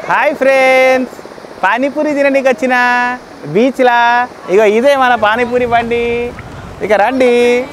Hi friends panipuri తినడానికి వచ్చిన బీచ్లా ఇక ఇదే మన పానీపూరి బండి ఇక రండి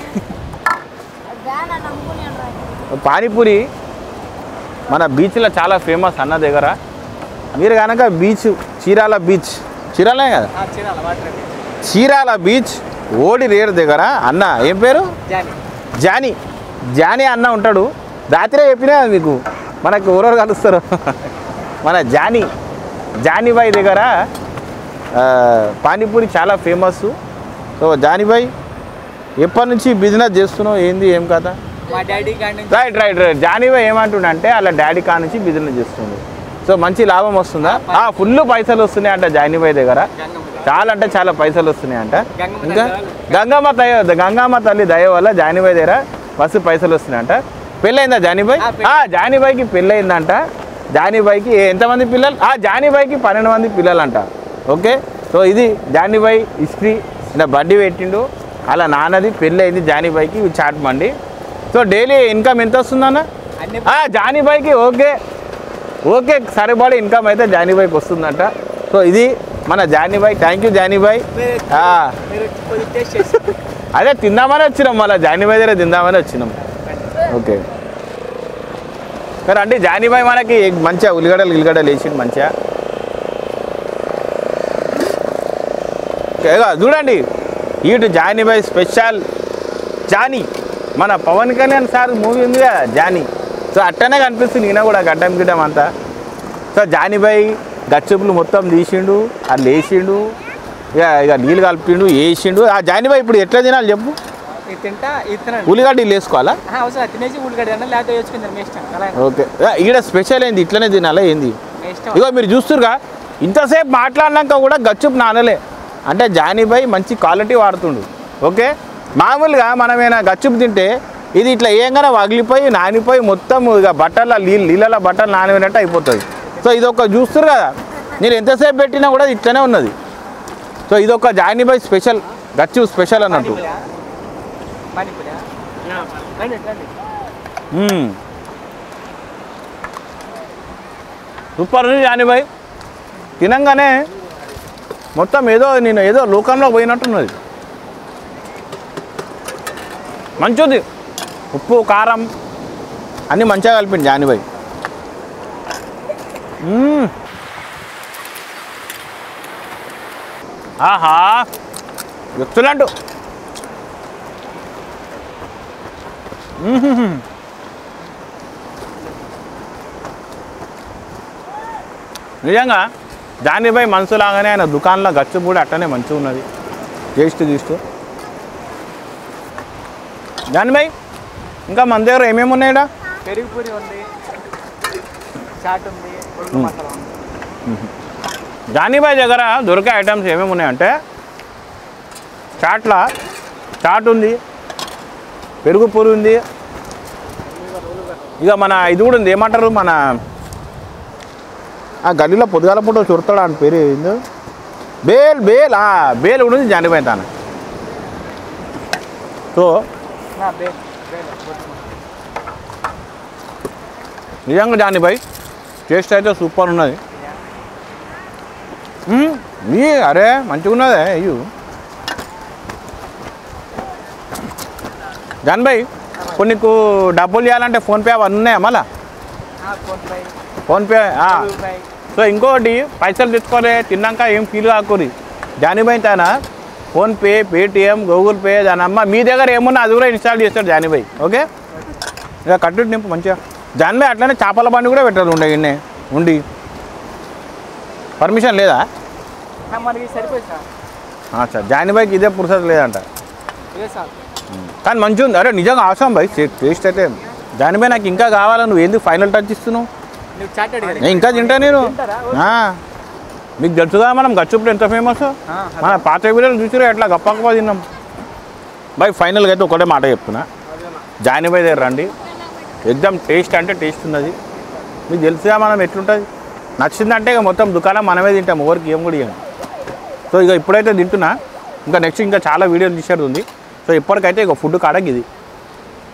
పానీపూరి మన బీచ్లో చాలా ఫేమస్ అన్న దగ్గర మీరు కనుక బీచ్ చీరాల బీచ్ చీరాలే కదా చీరాల బీచ్ ఓడి రేరు దగ్గర అన్న ఏం పేరు జానీ జానీ అన్న ఉంటాడు రాత్రే చెప్పినా మీకు మనకు ఎవరెవరు కలుస్తారు మన జానీ జానీబాయ్ దగ్గర ఆ, పానీపూరి చాలా ఫేమస్ సో జానీబాయ్ ఎప్పటి నుంచి బిజినెస్ చేస్తున్నావు ఏంది ఏం కదా మా డాడీ కాడి నుంచి రైట్ రైట్ రైట్ జానీబాయ్ ఏమంటుండంటే అలా డాడీ కా నుంచి బిజినెస్ చేస్తుంది సో మంచి లాభం వస్తుందా ఫుల్ పైసలు వస్తున్నాయి అంట జానీబాయ్ దగ్గర గంగమ్మ చాలా అంటే చాలా పైసలు వస్తున్నాయంట గంగమ్మ ఇంకా తల్లి గంగమ్మ దయ గంగమ్మ తల్లి దయ వల్ల జానీబాయ్ దగ్గర మస్తు పైసలు వస్తున్నాయంట పెళ్ళయిందా జానీబాయ్ ఆ, పెళ్ళి. ఆ జానీబాయ్కి పెళ్ళయిందంట జానీబాయ్కి ఎంతమంది పిల్లలు ఆ జానీబాయ్కి పన్నెండు మంది పిల్లలు అంట ఓకే సో ఇది జానీబాయ్ హిస్టరీ ఇలా బండి పెట్టిండు అలా నాన్నది పెళ్ళి అయింది జానీబాయ్కి ఇవి చాట్ బండి సో డైలీ ఇన్కమ్ ఎంత వస్తుందన్న అన్ని ఆ, జానీబాయ్కి ఓకే ఓకే సరిపడే ఇన్కమ్ అయితే జానీబాయ్కి వస్తుందంట సో ఇది మన జానీబాయ్ థ్యాంక్ యూ జానీబాయ్ మీరు ఆ, మీరు కొద్దిగా టేస్ట్ చేసి అదే తిందామని వచ్చినాం మళ్ళీ జానీబాయ్ దగ్గర తిందామని వచ్చినాం ఓకే కానీ అంటే జానీబాయ్ మనకి మంచిగా ఉల్లిగడ్డలు ఉల్లిగడ్డలు వేసిండు మంచిగా ఇక చూడండి ఇటు జానీబాయ్ స్పెషల్ జానీ మన పవన్ కళ్యాణ్ సార్ మూవీ ఉంది కదా జానీ సో అట్టనే కనిపిస్తుంది ఈయన కూడా గడ్డం గిడ్డం అంతా సో జానీబాయ్ గచ్చుపులు మొత్తం తీసిండు అది లేచిండు ఇక ఇక నీళ్ళు కలిపిండు వేసిండు ఆ జానీబాయ్ ఇప్పుడు ఎట్లా తినాలి చెప్పు ఇది తింటా ఇది తినండి ఉల్లిగడ్డ నీళ్ళు వేసుకోవాలా ఆహా, అవసరం తినేసి ఉల్లిగడ్డ తినండి లేకపోతే వేసుకుందాం మీ ఇష్టం అలా ఓకే ఈడ స్పెషల్ ఏంది ఇట్లనే తినాలా ఏంది మీ ఇష్టం ఇగో మీరు చూస్తురుగా ఇంతసేపు మాట్లాడినాక కూడా గచ్చుపు నానలే అంటే జానీబాయ్ మంచి క్వాలిటీ వాడుతుండు ఓకే మామూలుగా మనమేనా గచ్చుపు తింటే ఇది ఇట్లా ఏంగానే వగిలిపోయి నానిపోయి మొత్తం ఇక బట్టల నీళ్ళు నీళ్ళ బట్టలు నానిపోయినట్టు అయిపోతుంది సో ఇది ఒక చూస్తురు కదా నేను ఎంతసేపు పెట్టినా కూడా ఇది ఇట్లనే ఉన్నది సో ఇది ఒక జానీబాయ్ స్పెషల్ గచ్చు స్పెషల్ అన్నట్టు పానీపూరియా పానీపూరియా రండి రండి మ్మ్. సూపర్ ఉంది జానీబాయ్ తినంగానే మొత్తం ఏదో నేను ఏదో లోకంలో పోయినట్టున్నది మంచిది ఉప్పు కారం అన్నీ మంచిగా కలిపింది జానీబాయ్ మ్మ్. ఆహా ఎక్సలెంట్ నిజంగా జానీబాయ్ మనసులాగానే ఆయన దుకాణంలో గచ్చు కూడా అట్టనే మంచిగా ఉన్నది టేస్ట్ గీస్తూ జానీబాయ్ ఇంకా మన దగ్గర ఏమేమి ఉన్నాయిడా పెరుగు పూరి ఉంది చాట్ ఉంది ఉల్లి మసాలా ఉంది జానీబాయ్ దగ్గర దొరికే ఐటమ్స్ ఏమేమి ఉన్నాయంటే చాట్ల చాట్ ఉంది పెరుగు పూరి ఉంది ఇక మన ఇది కూడా ఉంది ఏమంటారు మన ఆ గల్లీలో పొద్దుగాల పూట చుడతాడు అని పేరు ఏందో బేల్ బేల్ ఆ, బేల్ కూడా ఉంది జానీబాయ్ తాను సో నా బే బేల, బొట్టు. నిజంగా జానీబాయ్ టేస్ట్ అయితే సూపర్ ఉన్నది మ్మ్. ఈ అరే మంచిగా ఉన్నదే అయ్యో జాన్బాయ్ ఇప్పుడు నీకు డబ్బులు ఇవ్వాలంటే ఫోన్పే అవన్నీ ఉన్నాయా మళ్ళా ఆ, ఫోన్ పే ఫోన్పే ఆ. గూగుల్ పే సో ఇంకోటి పైసలు తెచ్చుకోలే తిన్నాక ఏం ఫీల్ కాకూరి జానీబాయ్ తానా ఫోన్పే పేటిఎం గూగుల్ పే దాని అమ్మ మీ దగ్గర ఏమున్నా అది కూడా ఇన్స్టాల్ చేస్తాడు జానీబాయ్ ఓకే ఇక కట్టు నింపు మంచిగా జానీబాయ్ అట్లనే చేపల బండి కూడా పెట్టారు ఉండే ఇన్నే ఉండి పర్మిషన్ లేదా ఆ, మనకి సరిపోయింది సార్ సార్ జానీబాయ్కి ఇదే పురుసత్ లేదంట ఇదే సార్ కానీ మంచిగా ఉంది అరే నిజంగా అవసరం బాయ్ టేస్ట్ అయితే జానీబాయ్ నాకు ఇంకా కావాలా నువ్వు ఎందుకు ఫైనల్ టచ్ ఇస్తున్నావు నువ్వు చాట్ అడిగారు నేను ఇంకా తింటా నేను తింటారా? ఆ. మీకు తెలుసుగా మనం గచ్చుప్పుడు ఎంత ఫేమస్ ఆ, మన పాత వీడియోలు చూసిరా ఎట్లా గప్ప గప్ప తిన్నాం బాయ్ ఫైనల్గా అయితే ఒకటే మాట చెప్తున్నా జానీబాయ్ దగ్గర రండి ఎగ్జామ్ టేస్ట్ అంటే టేస్ట్ ఉన్నది మీకు తెలుసుగా మనం ఎట్లుంటుంది నచ్చిందంటే ఇక మొత్తం దుకాణం మనమే తింటాం ఎవరికి ఏం కూడా ఇవ్వం సో ఇక ఇప్పుడైతే తింటున్నా ఇంకా నెక్స్ట్ ఇంకా చాలా వీడియోలు తీసేది ఉంది సో ఇప్పటికైతే ఇక ఫుడ్ కాడకి ఇది